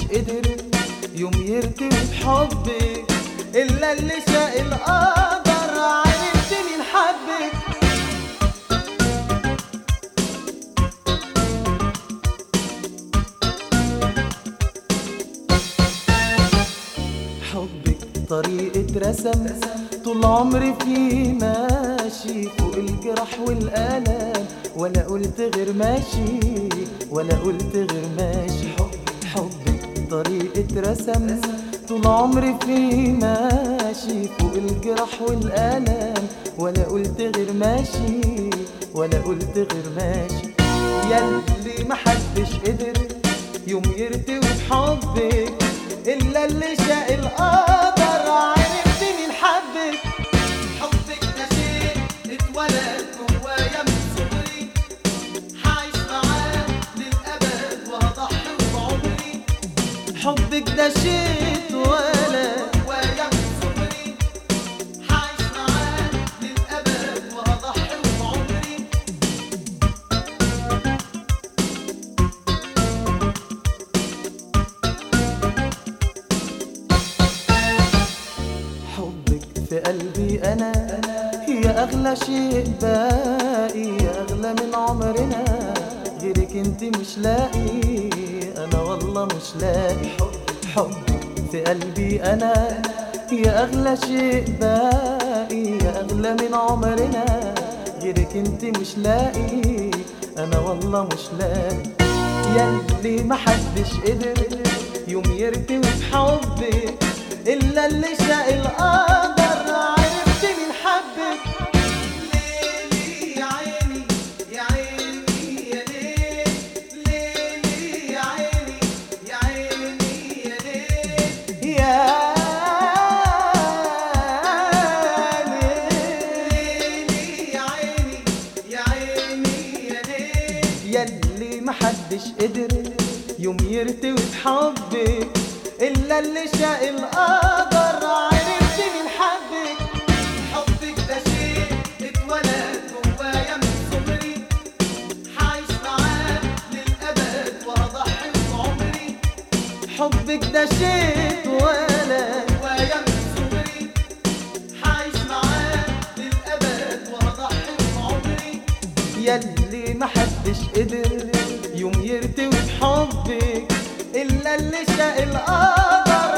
قدر يوم يرتوي بحبك إلا اللي شاء القدر عرفت مين حبك حبك طريقة رسم طول عمري فيه ماشي فوق الجرح والآلام ولا قلت غير ماشي ولا قلت غير ماشي حبك طريقة رسم طول عمري فيه ماشي فوق الجرح والآلام ولا قلت غير ماشي ولا قلت غير ماشي ياللي محدش قدر يوم يرتوي بحبك إلا اللي شاء القدر عرفت مين حبك حبك ده شيء اتولد جوايا من صغري هعيش معاه للأبد وهضحي بعمري حبك ده شيء اتولد جوايا من صغري هعيش معاه للأبد وهضحي بعمري حبك في قلبي أنا هي أغلى شيء باقي يا أغلى من عمرنا غيرك انت مش لاقي أنا والله مش لاقي حبك في قلبي أنا هي أغلى شيء باقي يا أغلى من عمرنا غيرك انت مش لاقي أنا والله مش لاقي ياللي محدش قدر يوم يرتوي بحبك إلا اللي شاء القدر عرفت مين حبك ليلي يا عيني يا عيني يا ليل ليلي يا عيني يا عيني يا ليل يا ليل ليلي يا عيني يا عيني يا ليل ياللي محدش قدر يوم يرتوي بحبك إلا اللي شاء القدر عرفت مين حبك حبك ده شيء اتولد جوايا من صغري هعيش معاه للأبد وهضحي بعمري حبك ده شيء اتولد جوايا من صغري هعيش معاه للأبد وهضحي بعمري ياللي محدش قدر يوم يرتوي بحبك إلا اللي شاء القدر